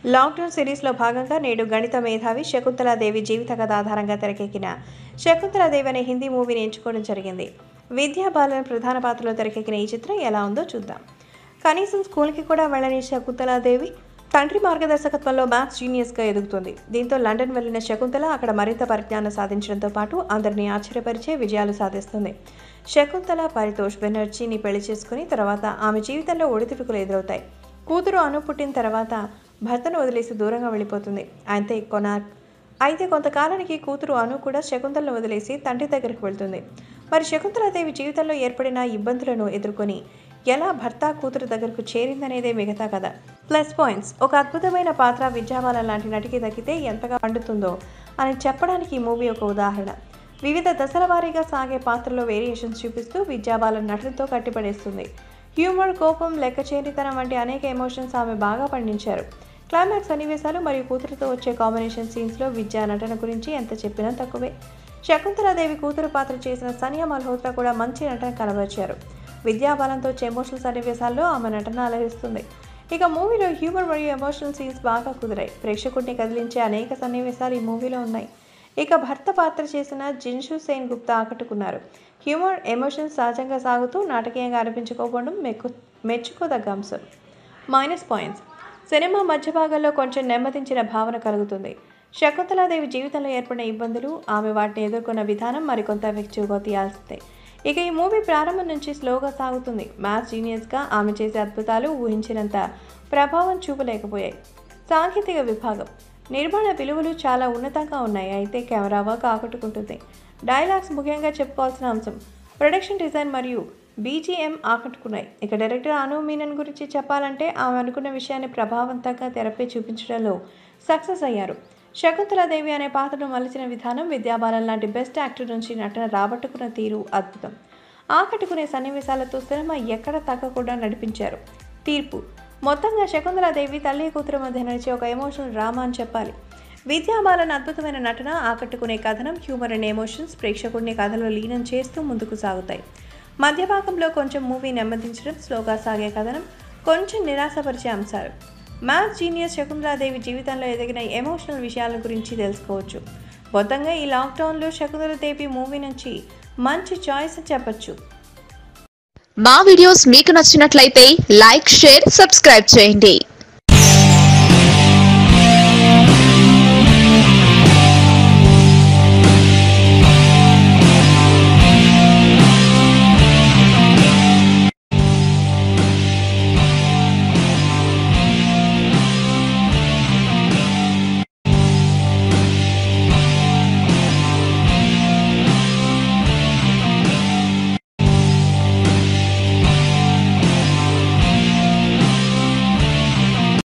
lockdown సిరీస్లో భాగంగా నేడు గణిత మేధావి శకుంతలాదేవి జీవిత కథ ఆధారంగా తెరకెక్కిన శకుంతలాదేవి అనే హిందీ మూవీని ఎంచుకోవడం జరిగింది విద్యా బాలన్ ప్రధాన పాత్రలో తెరకెక్కిన ఈ చిత్రం ఎలా ఉందో చూద్దాం కనీసం స్కూల్కి కూడా వెళ్ళని శకుంతలాదేవి తండ్రి మార్గదర్శకత్వంలో మ్యాథ్స్ జీనియస్గా ఎదుగుతుంది దీంతో లండన్ వెళ్లిన శకుంతల అక్కడ మరింత పరిజ్ఞానం సాధించడంతో పాటు అందరినీ ఆశ్చర్యపరిచే విజయాలు సాధిస్తుంది శకుంతల పరితోష్ బెనర్జీని పెళ్లి చేసుకుని తర్వాత ఆమె జీవితంలో ఒడిదుడుకులు ఎదురవుతాయి కూతురు అను పుట్టిన తర్వాత భర్తను వదిలేసి దూరంగా వెళ్ళిపోతుంది అయితే కొనార్క్ అయితే కొంతకాలానికి కూతురు అను కూడా శకుంతలను వదిలేసి తండ్రి దగ్గరికి వెళ్తుంది మరి శకుంతలాదేవి జీవితంలో ఏర్పడిన ఇబ్బందులను ఎదుర్కొని ఎలా భర్త కూతురు దగ్గరకు చేరిందనేదే మిగతా కథ ప్లస్ పాయింట్స్ ఒక అద్భుతమైన పాత్ర విద్యాబాల లాంటి నటికి దక్కితే ఎంతగా పండుతుందో అని చెప్పడానికి ఈ మూవీ ఒక ఉదాహరణ వివిధ దశల వారీగా సాగే పాత్రలో వేరియేషన్స్ చూపిస్తూ విద్యాబాల నటనతో కట్టిపడేస్తుంది హ్యూమర్ కోపం లెక్కచేరితనం వంటి అనేక ఎమోషన్స్ ఆమె బాగా పండించారు క్లైమాక్స్ సన్నివేశాలు మరియు కూతురుతో వచ్చే కాంబినేషన్ సీన్స్లో విద్యా నటన గురించి ఎంత చెప్పినా తక్కువే శకుంతలాదేవి కూతురు పాత్ర చేసిన సనియా మల్హోత్రా కూడా మంచి నటన కనబరిచారు విద్యాబలంతో వచ్చే ఎమోషనల్ సన్నివేశాల్లో ఆమె నటన అలరిస్తుంది ఇక మూవీలో హ్యూమర్ మరియు ఎమోషనల్ సీన్స్ బాగా కుదిరాయి ప్రేక్షకుడిని కదిలించే అనేక సన్నివేశాలు ఈ మూవీలో ఉన్నాయి ఇక భర్త పాత్ర చేసిన జిన్షు సేన్ గుప్తా ఆకట్టుకున్నారు హ్యూమర్ ఎమోషన్స్ సహజంగా సాగుతూ నాటకీయంగా అనిపించుకోవడం మెక్కు మెచ్చుకోదగ్గ అంశం మైనస్ పాయింట్స్ సినిమా మధ్య భాగంలో కొంచెం నెమ్మదించిన భావన కలుగుతుంది శకుంతలాదేవి జీవితంలో ఏర్పడిన ఇబ్బందులు ఆమె వాటిని ఎదుర్కొన్న విధానం మరికొంత వ్యక్తిగా తీయాల్సిందే ఇక ఈ మూవీ ప్రారంభం నుంచి స్లోగా సాగుతుంది మ్యాథ్స్ జీనియస్గా ఆమె చేసే అద్భుతాలు ఊహించినంత ప్రభావం చూపలేకపోయాయి సాంకేతిక విభాగం నిర్మాణ విలువలు చాలా ఉన్నతంగా ఉన్నాయి అయితే కెమెరా వర్క్ ఆకట్టుకుంటుంది డైలాగ్స్ ముఖ్యంగా చెప్పుకోవాల్సిన అంశం ప్రొడక్షన్ డిజైన్ మరియు బీజిఎం ఆకట్టుకున్నాయి ఇక డైరెక్టర్ అను మీనన్ గురించి చెప్పాలంటే ఆమె అనుకున్న విషయాన్ని ప్రభావవంతంగా తెరపై చూపించడంలో సక్సెస్ అయ్యారు శకుంతలాదేవి అనే పాత్రను మలిచిన విధానం విద్యాబాలన్ లాంటి బెస్ట్ యాక్టర్ నుంచి నటన రాబట్టుకున్న తీరు అద్భుతం ఆకట్టుకునే సన్నివేశాలతో సినిమా ఎక్కడ తగ్గకుండా నడిపించారు తీర్పు మొత్తంగా శకుంతలాదేవి తల్లి కూతురు మధ్య నడిచే ఒక ఎమోషనల్ డ్రామా అని చెప్పాలి విద్యాబాలన్ అద్భుతమైన నటన ఆకట్టుకునే కథనం హ్యూమర్ అండ్ ఎమోషన్స్ ప్రేక్షకుడిని కథలో లీనం చేస్తూ ముందుకు సాగుతాయి మధ్య భాగంలో కొంచెం మూవీ నెమ్మదించడం స్లోగా సాగే కథనం కొంచెం నిరాశపరిచే అంశాలు మ్యాథ్స్ జీనియస్ శకుంతలాదేవి జీవితంలో ఎదిగిన ఎమోషనల్ విషయాల గురించి తెలుసుకోవచ్చు మొత్తంగా ఈ లాక్డౌన్లో శకుంతలాదేవి మూవీ నుంచి మంచి చాయిస్ అని చెప్పొచ్చు మా వీడియోస్ మీకు నచ్చినట్లయితే లైక్ షేర్ సబ్స్క్రైబ్ చేయండి